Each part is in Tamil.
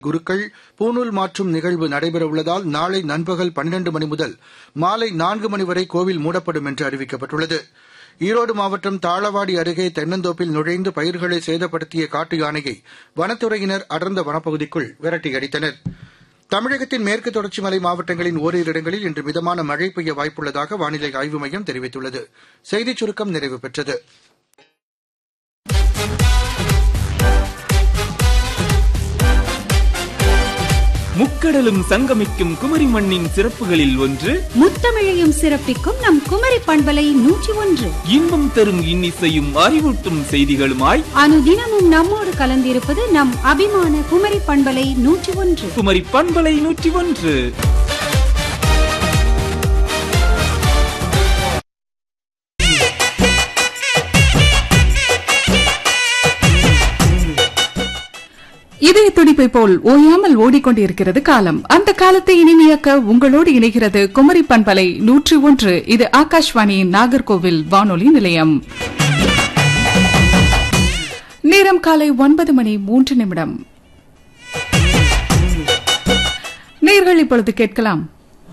குருக்கள் பூணூல் மாற்றும் நிகழ்வு நடைபெறவுள்ளதால் நாளை நண்பகல் பன்னிரண்டு மணி முதல் மாலை நான்கு மணி வரை கோவில் மூடப்படும் என்று அறிவிக்கப்பட்டுள்ளது ஈரோடு மாவட்டம் தாளவாடி அருகே தென்னந்தோப்பில் நுழைந்து பயிர்களை சேதப்படுத்திய காட்டு யானையை வனத்துறையினர் அடர்ந்த வனப்பகுதிக்குள் விரட்டியடித்தனர் தமிழகத்தின் மேற்கு தொடர்ச்சி மலை மாவட்டங்களின் ஓரிரு இடங்களில் இன்று மிதமான மழை பெய்ய வாய்ப்புள்ளதாக வானிலை ஆய்வு மையம் தெரிவித்துள்ளது செய்திச் சுருக்கம் நிறைவு பெற்றது முக்கடலும் சங்கமிக்கும் குமரி மண்ணின் சிறப்புகளில் ஒன்று முத்தமிழையும் சிறப்பிக்கும் நம் குமரி பண்பலை நூற்றி ஒன்று இன்பம் தரும் இன்னிசையும் அறிவூட்டும் செய்திகளுமாய் அனுதினமும் நம்மோடு கலந்திருப்பது நம் அபிமான குமரி பண்பலை நூற்றி ஒன்று குமரி பண்பலை நூற்றி ஒன்று இதய துடிப்பை போல் ஓயாமல் ஓடிக்கொண்டிருக்கிறது காலம் அந்த காலத்தை இனிமையாக்க உங்களோடு இணைகிறது குமரி பண்பலை நூற்றி ஒன்று இது ஆகாஷ்வாணியின் நாகர்கோவில் வானொலி நிலையம் நேரம் காலை ஒன்பது மணி மூன்று நிமிடம் நேர்கள் இப்பொழுது கேட்கலாம்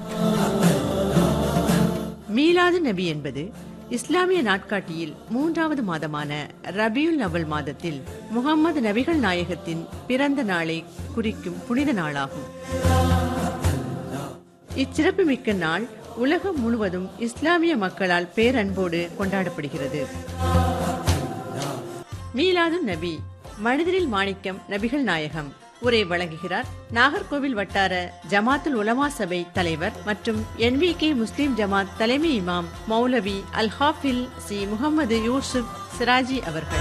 மீலாது நபி என்பது இஸ்லாமிய நாட்காட்டியில் மூன்றாவது மாதமான ரபியுல் அவல் மாதத்தில் முகம்மது நபிகள் நாயகத்தின் பிறந்த நாளை குறிக்கும் புனித நாளாகும் இச்சிறப்புமிக்க நாள் உலகம் முழுவதும் இஸ்லாமிய மக்களால் பேரன்போடு கொண்டாடப்படுகிறது மீலாது நபி மனிதரில் மாணிக்கம் நபிகள் நாயகம் உரை வழங்குகிறார் நாகர்கோவில் வட்டார ஜமாத்துல் உலமா சபை தலைவர் மற்றும் என்விகே முஸ்லிம் ஜமாத் தலைமை இமாம் மௌலவி அல் ஹாஃபில் சி முகமது யூசுப் சிராஜி அவர்கள்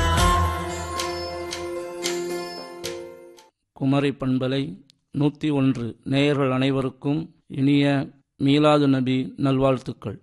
குமரி பண்பலை நூற்றி ஒன்று நேயர்கள் அனைவருக்கும் இனிய மீலாது நபி நல்வாழ்த்துக்கள்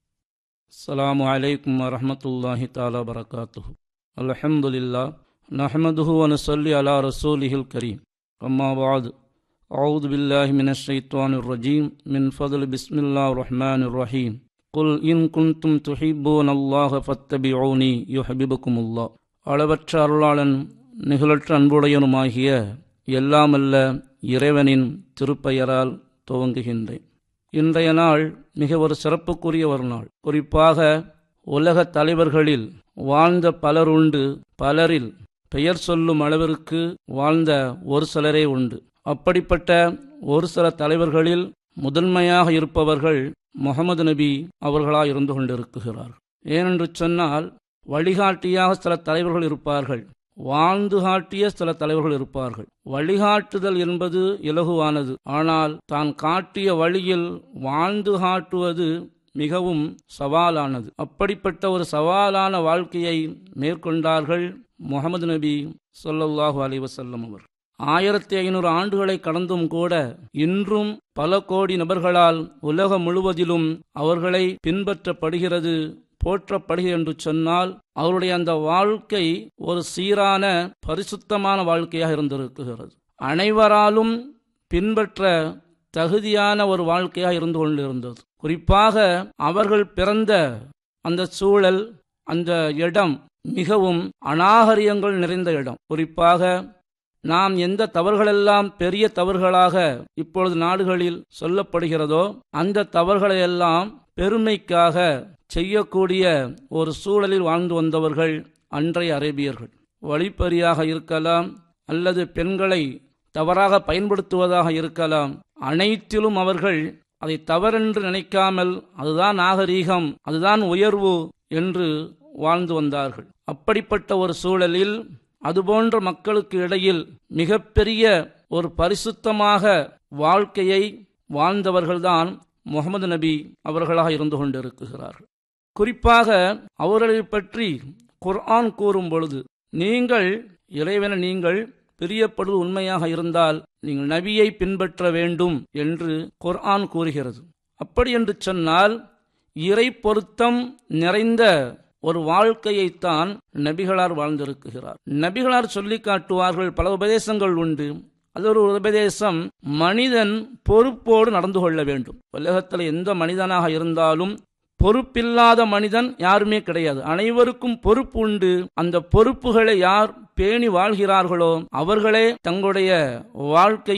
அஸ்ஸலாமு அலைக்கும் வரஹமத்துல்லாஹி தாலா வரகாத்துஹு அல்ஹம்துலில்லா நஹமதுஹு வனுசல்லி அலா ரசூலிஹில் கரீம் அம்மா பாத் أعوذ بالله من الشيطان الرجيم من فضل بسم الله الرحمن الرحيم قل إن كنتم تحبون الله فاتبعوني يحببكم الله அளவற்ற அருளாளன் நிகழற்ற அன்புடையனுமாகிய எல்லாமல்ல இறைவனின் திருப்பெயரால் துவங்குகின்றேன் இன்றைய நாள் மிக ஒரு சிறப்புக்குரிய ஒரு நாள் குறிப்பாக உலக தலைவர்களில் வாழ்ந்த பலர் உண்டு பலரில் பெயர் சொல்லும் அளவிற்கு வாழ்ந்த ஒரு சிலரே உண்டு அப்படிப்பட்ட ஒரு சில தலைவர்களில் முதன்மையாக இருப்பவர்கள் முகமது நபி அவர்களாக இருந்து கொண்டிருக்கிறார் ஏனென்று சொன்னால் வழிகாட்டியாக சில தலைவர்கள் இருப்பார்கள் வாழ்ந்து காட்டிய சில தலைவர்கள் இருப்பார்கள் வழிகாட்டுதல் என்பது இலகுவானது ஆனால் தான் காட்டிய வழியில் வாழ்ந்து காட்டுவது மிகவும் சவாலானது அப்படிப்பட்ட ஒரு சவாலான வாழ்க்கையை மேற்கொண்டார்கள் முகமது நபி சொல்லல்லாஹு அலி வசல்லம் அவர் ஆயிரத்தி ஐநூறு ஆண்டுகளை கடந்தும் கூட இன்றும் பல கோடி நபர்களால் உலகம் முழுவதிலும் அவர்களை பின்பற்றப்படுகிறது போற்றப்படுகிறது என்று சொன்னால் அவருடைய அந்த வாழ்க்கை ஒரு சீரான பரிசுத்தமான வாழ்க்கையாக இருந்திருக்கிறது அனைவராலும் பின்பற்ற தகுதியான ஒரு வாழ்க்கையாக இருந்து கொண்டிருந்தது குறிப்பாக அவர்கள் பிறந்த அந்த சூழல் அந்த இடம் மிகவும் அநாகரியங்கள் நிறைந்த இடம் குறிப்பாக நாம் எந்த தவறுகளெல்லாம் பெரிய தவறுகளாக இப்பொழுது நாடுகளில் சொல்லப்படுகிறதோ அந்த தவறுகளையெல்லாம் பெருமைக்காக செய்யக்கூடிய ஒரு சூழலில் வாழ்ந்து வந்தவர்கள் அன்றைய அரேபியர்கள் வழிப்பறியாக இருக்கலாம் அல்லது பெண்களை தவறாக பயன்படுத்துவதாக இருக்கலாம் அனைத்திலும் அவர்கள் அதை தவறென்று நினைக்காமல் அதுதான் நாகரீகம் அதுதான் உயர்வு என்று வாழ்ந்து வந்தார்கள் அப்படிப்பட்ட ஒரு சூழலில் அதுபோன்ற மக்களுக்கு இடையில் மிகப்பெரிய ஒரு பரிசுத்தமாக வாழ்க்கையை வாழ்ந்தவர்கள்தான் முகமது நபி அவர்களாக இருந்து கொண்டிருக்கிறார்கள் குறிப்பாக அவர்களை பற்றி குர்ஆன் கூறும் பொழுது நீங்கள் இறைவன நீங்கள் பிரியப்படுவது உண்மையாக இருந்தால் நீங்கள் நபியை பின்பற்ற வேண்டும் என்று குர்ஆன் கூறுகிறது அப்படி என்று சொன்னால் இறை பொருத்தம் நிறைந்த ஒரு வாழ்க்கையைத்தான் நபிகளார் வாழ்ந்திருக்கிறார் நபிகளார் சொல்லி காட்டுவார்கள் பல உபதேசங்கள் உண்டு அது ஒரு உபதேசம் மனிதன் பொறுப்போடு நடந்து கொள்ள வேண்டும் உலகத்தில் எந்த மனிதனாக இருந்தாலும் பொறுப்பில்லாத மனிதன் யாருமே கிடையாது அனைவருக்கும் பொறுப்பு உண்டு அந்த பொறுப்புகளை யார் பேணி வாழ்கிறார்களோ அவர்களே தங்களுடைய வாழ்க்கை